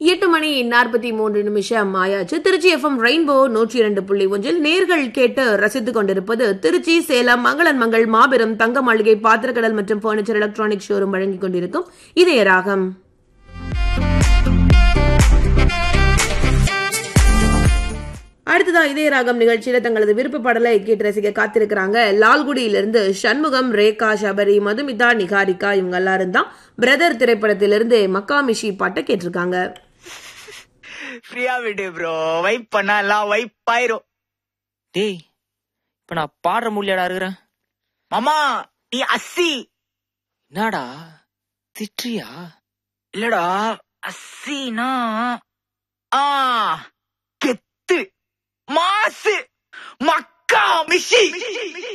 எட்டு மணி நாற்பத்தி மூன்று நிமிஷம் ஆயாச்சு திருச்சி எஃப்எம் ரெயின்போ நூற்றி இரண்டு புள்ளி ஒன்றில் நேர்கள் கேட்டு ரசித்துக் கொண்டிருப்பது திருச்சி சேலம் மங்களன் மங்கள் மாபெரும் தங்க மாளிகை பாத்திரக்கடல் மற்றும் பர்னிச்சர் எலக்ட்ரானிக் ஷோரூம் வழங்கிக் கொண்டிருக்கும் இதய ராகம் அடுத்ததா இதய ராகம் நிகழ்ச்சியில தங்களது விருப்ப பாடலை கேட்டு ரசிக்க காத்திருக்கிறாங்க லால்குடியிலிருந்து சண்முகம் ரேகா சபரி மதுமிதா நிகாரிகா இவங்க எல்லாரும் தான் பிரதர் திரைப்படத்திலிருந்து மக்காமிஷி பாட்டை கேட்டிருக்காங்க ஃப்ரீயா விடு ப்ரோ வைப் பண்ணா எல்லாம் வைப் ஆயிரும் டேய் இப்ப நான் பாடுற முடியாடா இருக்கிறேன் மாமா நீ அஸ்ஸி என்னடா திட்றியா இல்லடா அஸ்ஸினா ஆ கெத்து மாசு மக்கா மிஷி